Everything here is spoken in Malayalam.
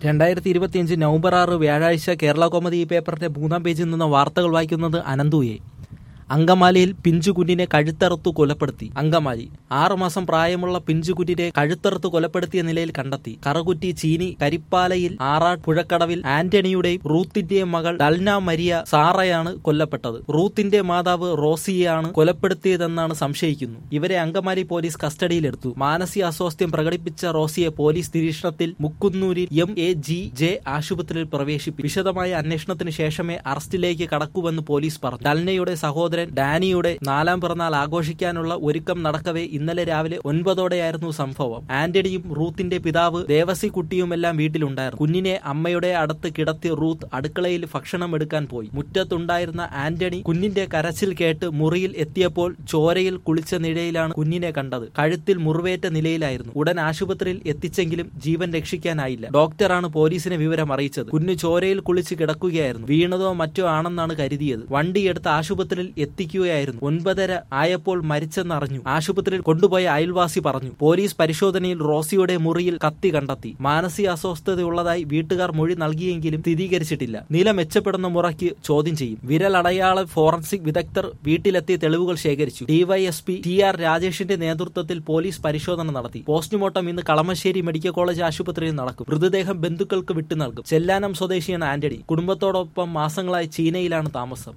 രണ്ടായിരത്തി ഇരുപത്തിയഞ്ച് നവംബർ ആറ് വ്യാഴാഴ്ച കേരള കോമതി ഈ പേപ്പറിന്റെ മൂന്നാം പേജിൽ നിന്ന് വാർത്തകൾ വായിക്കുന്നത് അനന്തുയെ അങ്കമാലിയിൽ പിഞ്ചുകുഞ്ഞിനെ കഴുത്തറുത്തു കൊലപ്പെടുത്തി അങ്കമാലി ആറുമാസം പ്രായമുള്ള പിഞ്ചുകുഞ്ഞിനെ കഴുത്തറുത്തു കൊലപ്പെടുത്തിയ നിലയിൽ കണ്ടെത്തി കറകുറ്റി ചീനി കരിപ്പാലയിൽ ആറാട്ട് പുഴക്കടവിൽ ആന്റണിയുടെയും റൂത്തിന്റെയും മകൾ ഡൽന മരിയ സാറയാണ് കൊല്ലപ്പെട്ടത് റൂത്തിന്റെ മാതാവ് റോസിയെയാണ് കൊലപ്പെടുത്തിയതെന്നാണ് സംശയിക്കുന്നു ഇവരെ അങ്കമാലി പോലീസ് കസ്റ്റഡിയിലെടുത്തു മാനസിക അസ്വാസ്ഥ്യം പ്രകടിപ്പിച്ച റോസിയെ പോലീസ് നിരീക്ഷണത്തിൽ മുക്കുന്നൂരിൽ എം എ ജി ജെ ആശുപത്രിയിൽ പ്രവേശിപ്പിച്ചു വിശദമായ അന്വേഷണത്തിന് ശേഷമേ അറസ്റ്റിലേക്ക് കടക്കൂവെന്ന് പോലീസ് പറഞ്ഞു ഡൽനയുടെ സഹോദരൻ ഡാനിയുടെ നാലാം പിറന്നാൾ ആഘോഷിക്കാനുള്ള ഒരുക്കം നടക്കവേ ഇന്നലെ രാവിലെ ഒൻപതോടെയായിരുന്നു സംഭവം ആന്റണിയും റൂത്തിന്റെ പിതാവ് ദേവസിക്കുട്ടിയുമെല്ലാം വീട്ടിലുണ്ടായിരുന്നു കുഞ്ഞിനെ അമ്മയുടെ അടുത്ത് കിടത്തി റൂത്ത് അടുക്കളയിൽ ഭക്ഷണം എടുക്കാൻ പോയി മുറ്റത്തുണ്ടായിരുന്ന ആന്റണി കുഞ്ഞിന്റെ കരച്ചിൽ കേട്ട് മുറിയിൽ എത്തിയപ്പോൾ ചോരയിൽ കുളിച്ച നിലയിലാണ് കുഞ്ഞിനെ കണ്ടത് കഴുത്തിൽ മുറിവേറ്റ നിലയിലായിരുന്നു ഉടൻ ആശുപത്രിയിൽ എത്തിച്ചെങ്കിലും ജീവൻ രക്ഷിക്കാനായില്ല ഡോക്ടറാണ് പോലീസിനെ വിവരം അറിയിച്ചത് കുഞ്ഞ് ചോരയിൽ കുളിച്ച് കിടക്കുകയായിരുന്നു വീണതോ മറ്റോ ആണെന്നാണ് കരുതിയത് വണ്ടിയെടുത്ത് ആശുപത്രിയിൽ എത്തിക്കുകയായിരുന്നു ഒൻപതര ആയപ്പോൾ മരിച്ചെന്നറിഞ്ഞു ആശുപത്രിയിൽ കൊണ്ടുപോയ അയൽവാസി പറഞ്ഞു പോലീസ് പരിശോധനയിൽ റോസിയുടെ മുറിയിൽ കത്തി കണ്ടെത്തി മാനസിക അസ്വസ്ഥതയുള്ളതായി വീട്ടുകാർ മൊഴി നൽകിയെങ്കിലും സ്ഥിരീകരിച്ചിട്ടില്ല നില മെച്ചപ്പെടുന്ന മുറയ്ക്ക് ചോദ്യം ചെയ്യും വിരലടയാള ഫോറൻസിക് വിദഗ്ധർ വീട്ടിലെത്തി തെളിവുകൾ ശേഖരിച്ചു ഡിവൈഎസ്പി ടി ആർ രാജേഷിന്റെ നേതൃത്വത്തിൽ പോലീസ് പരിശോധന നടത്തി പോസ്റ്റ്മോർട്ടം ഇന്ന് കളമശ്ശേരി മെഡിക്കൽ കോളേജ് ആശുപത്രിയിൽ നടക്കും മൃതദേഹം ബന്ധുക്കൾക്ക് വിട്ടു നൽകും ചെല്ലാനം സ്വദേശിയാണ് ആന്റണി കുടുംബത്തോടൊപ്പം മാസങ്ങളായി ചീനയിലാണ് താമസം